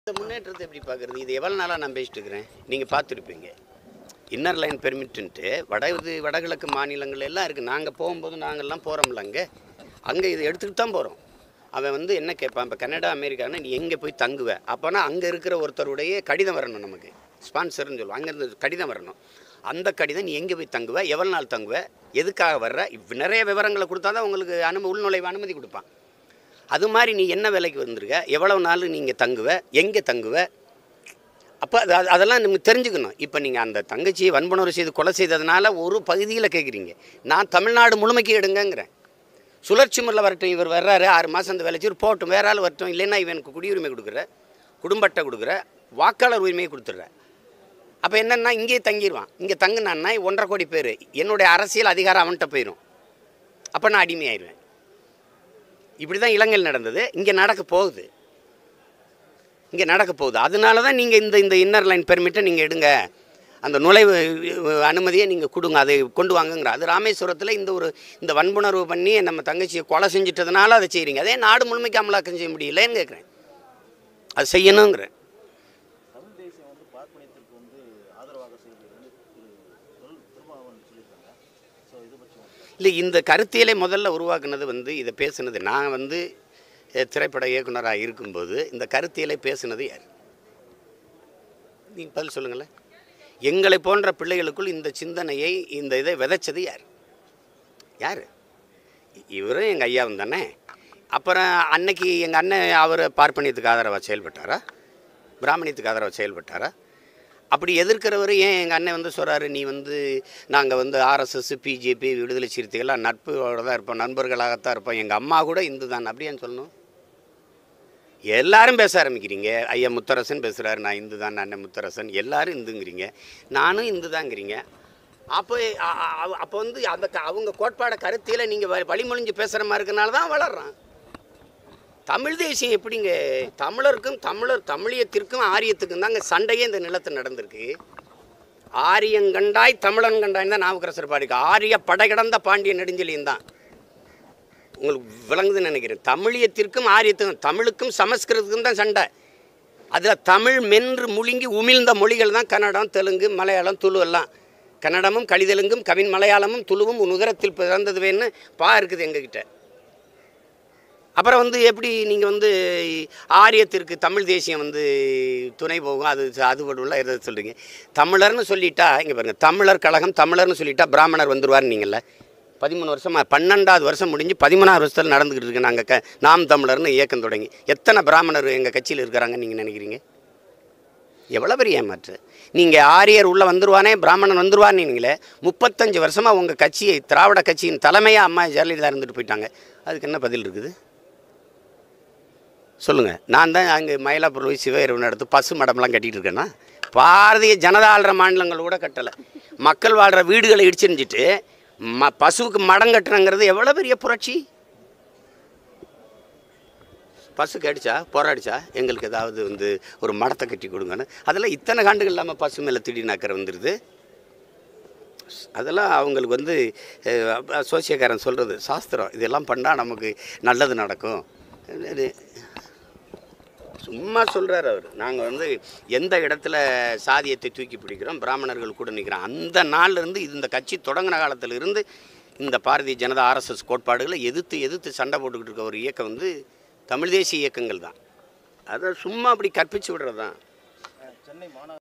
இந்த முன்னேற்றத்தை எப்படி பார்க்குறது இது எவ்வளோ நாளாக நான் பேசிட்டு இருக்கிறேன் நீங்கள் பார்த்துருப்பீங்க இன்னர் லைன் பெர்மிட்டுன்ட்டு வட இது வடகிழக்கு மாநிலங்கள் எல்லாம் இருக்குது நாங்கள் போகும்போது நாங்கள்லாம் போகிறோம்ல அங்கே அங்கே இதை எடுத்துக்கிட்டு தான் போகிறோம் அவன் வந்து என்ன கேட்பான் இப்போ கனடா அமெரிக்கானா நீ எங்கே போய் தங்குவ அப்போனா அங்கே இருக்கிற ஒருத்தருடைய கடிதம் வரணும் நமக்கு ஸ்பான்சர்னு சொல்லுவோம் அங்கேருந்து கடிதம் வரணும் அந்த கடிதம் நீ எங்கே போய் தங்குவ எவ்வளோ நாள் தங்குவ எதுக்காக வர்ற இவ் நிறைய விவரங்களை கொடுத்தா தான் உங்களுக்கு அனுமதி உள்நுழைவு அனுமதி கொடுப்பான் அது மாதிரி நீ என்ன வேலைக்கு வந்திருக்க எவ்வளவு நாள் நீங்கள் தங்குவ எங்கே தங்குவ அப்போ அது அது- அதெல்லாம் நம்ம தெரிஞ்சுக்கணும் இப்போ நீங்கள் அந்த தங்கச்சியை வன்புணர்வு செய்து கொலை செய்ததுனால ஒரு பகுதியில் கேட்குறீங்க நான் தமிழ்நாடு முழுமைக்கு எடுங்கங்கிறேன் சுழற்சி முறையில் வரட்டும் இவர் வர்றாரு ஆறு மாதம் அந்த வேலை செய்வார் போகட்டும் வேற ஆள் வரட்டும் இல்லைன்னா இவனுக்கு குடியுரிமை கொடுக்குற குடும்ப அட்டை கொடுக்குற வாக்காளர் உரிமையை கொடுத்துட்ற அப்போ என்னென்னா இங்கேயே தங்கிடுவான் இங்கே தங்குனான்னா ஒன்றரை கோடி பேர் என்னுடைய அரசியல் அதிகாரம் அவன்கிட்ட போயிடும் அப்போ நான் அடிமையாயிருவேன் இப்படி தான் இலங்கையில் நடந்தது இங்கே நடக்க போகுது இங்கே நடக்க போகுது அதனால தான் நீங்கள் இந்த இந்த இன்னர் லைன் பெர்மிட்டை நீங்கள் எடுங்க அந்த நுழைவு அஹ், அனுமதியை நீங்கள் கொடுங்க அதை கொண்டு வாங்குங்கிற அது ராமேஸ்வரத்தில் இந்த ஒரு இந்த வன்புணர்வு பண்ணி நம்ம தங்கச்சியை கொலை செஞ்சிட்டதுனால அதை செய்கிறீங்க அதே நாடு முழுமைக்கு அமலாக்கம் செய்ய முடியலன்னு கேட்குறேன் அது செய்யணுங்கிறேன் தமிழ் தேசியம் வந்து பார்ப்பனியத்திற்கு வந்து ஆதரவாக செய்வது வந்து திரு தொல் திருமாவளவன் சொல்லியிருக்காங்க ஸோ இதை பற்றி உங்களுக்கு இல்லை இந்த கருத்தியலை முதல்ல உருவாக்குனது வந்து இதை பேசுனது நான் வந்து அஹ், திரைப்பட இயக்குனராக இருக்கும்போது இந்த கருத்தியலை பேசுனது யார் நீங்கள் பதில் சொல்லுங்களேன் எங்களை போன்ற பிள்ளைகளுக்குள் இந்த சிந்தனையை இந்த இதை விதைச்சது யார் யார் இவரும் எங்கள் ஐயாவும் தானே அப்புறம் அன்னைக்கு எங்கள் அண்ணன் அவர் பார்ப்பனியத்துக்கு ஆதரவாக செயல்பட்டாரா பிராமணியத்துக்கு ஆதரவாக செயல்பட்டாரா அப்படி எதிர்க்கிறவர் ஏன் எங்கள் அண்ணன் வந்து சொல்கிறாரு நீ வந்து நாங்கள் வந்து ஆர்எஸ்எஸ் பிஜேபி விடுதலை சிறுத்தைகள்லாம் நட்போட தான் இருப்போம் நண்பர்களாகத்தான் இருப்போம் எங்கள் அம்மா கூட இந்து தான் அப்படியான்னு சொல்லணும் எல்லாரும் பேச ஆரம்பிக்கிறீங்க ஐயா முத்தரசன் பேசுகிறாரு நான் இந்து தான் அண்ணன் முத்தரசன் எல்லாரும் இந்துங்கிறீங்க நானும் இந்து தாங்கிறீங்க அப்போ அ- அ- அப்போ வந்து அந்த க- அவங்க கோட்பாட கருத்தியில் நீங்கள் வழிமொழிஞ்சு பேசுகிற மாதிரி இருக்கனால தான் வளர்றான் தமிழ் தேசியம் எப்படிங்க தமிழருக்கும் தமிழர் தமிழியத்திற்கும் ஆரியத்துக்கும் தாங்க சண்டையே இந்த நிலத்தில் நடந்திருக்கு ஆரியங்கண்டாய் தமிழன் கண்டாய் தான் நாவுக்கரசர் பாடிக்கு ஆரிய படைகடந்த பாண்டிய நெடுஞ்செழியன் தான் உங்களுக்கு விளங்குதுன்னு நினைக்கிறேன் தமிழியத்திற்கும் ஆரியத்துக்கும் தமிழுக்கும் சமஸ்கிருதத்துக்கும் தான் சண்டை அதில் தமிழ் மென்று முழுங்கி உமிழ்ந்த மொழிகள் தான் கன்னடம் தெலுங்கு மலையாளம் துளு எல்லாம் கன்னடமும் கலிதெலுங்கும் கவின் மலையாளமும் துளுவும் உன் உதரத்தில் பிறந்ததுவேன்னு பா இருக்குது எங்ககிட்ட அப்புறம் வந்து எப்படி நீங்கள் வந்து ஆரியத்திற்கு தமிழ் தேசியம் வந்து துணை போகும் அது அது உள்ள எதை சொல்கிறீங்க தமிழர்னு சொல்லிட்டா இங்கே பாருங்கள் தமிழர் கழகம் தமிழர்னு சொல்லிட்டா பிராமணர் வந்துருவார் நீங்கள்ல பதிமூணு வருஷமாக பன்னெண்டாவது வருஷம் முடிஞ்சு பதிமூணாவது வருஷத்தில் நடந்துக்கிட்டு இருக்கு நாங்கள் க நாம் தமிழர்னு இயக்கம் தொடங்கி எத்தனை பிராமணர் எங்கள் கட்சியில் இருக்கிறாங்கன்னு நீங்கள் நினைக்கிறீங்க எவ்வளோ பெரிய ஏமாற்று நீங்கள் ஆரியர் உள்ளே வந்துருவானே பிராமணன் வந்துருவான்னு நீங்களே முப்பத்தஞ்சு வருஷமாக உங்கள் கட்சியை திராவிட கட்சியின் தலைமையாக அம்மா ஜெயலலிதா இருந்துட்டு போயிட்டாங்க அதுக்கு என்ன பதில் இருக்குது சொல்லுங்கள் நான் தான் அங்கே மயிலாப்பூர் போய் சிவயிரவு நடத்து பசு மடம்லாம் கட்டிகிட்டு இருக்கேன்னா பாரதிய ஜனதா ஆள்ற மாநிலங்கள் கூட கட்டலை மக்கள் வாழ்கிற வீடுகளை இடிச்சிருந்துட்டு ம பசுவுக்கு மடம் கட்டுறங்கிறது எவ்வளோ பெரிய புரட்சி பசு கடிச்சா போராடிச்சா எங்களுக்கு ஏதாவது வந்து ஒரு மடத்தை கட்டி கொடுங்கன்னு அதெல்லாம் இத்தனை காண்டுகள் இல்லாமல் பசு மேலே திடீர்னு அக்கறை வந்துடுது அதெல்லாம் அவங்களுக்கு வந்து அஹ், சோசியக்காரன் சொல்கிறது சாஸ்திரம் இதெல்லாம் பண்ணால் நமக்கு நல்லது நடக்கும் இது சும்மா சொல்கிறார் அவர் நாங்கள் வந்து எந்த இடத்துல சாதியத்தை தூக்கி பிடிக்கிறோம் பிராமணர்கள் கூட நிற்கிறோம் அந்த நாள்ல இருந்து இது இந்த கட்சி தொடங்கின காலத்துல இருந்து இந்த பாரதிய ஜனதா ஆர்எஸ்எஸ் கோட்பாடுகளை எதிர்த்து எதிர்த்து சண்டை போட்டுக்கிட்டு இருக்க ஒரு இயக்கம் வந்து தமிழ் தேசிய இயக்கங்கள் தான் அதை சும்மா அப்படி கற்பிச்சு விடுறது தான் சென்னை மாநகர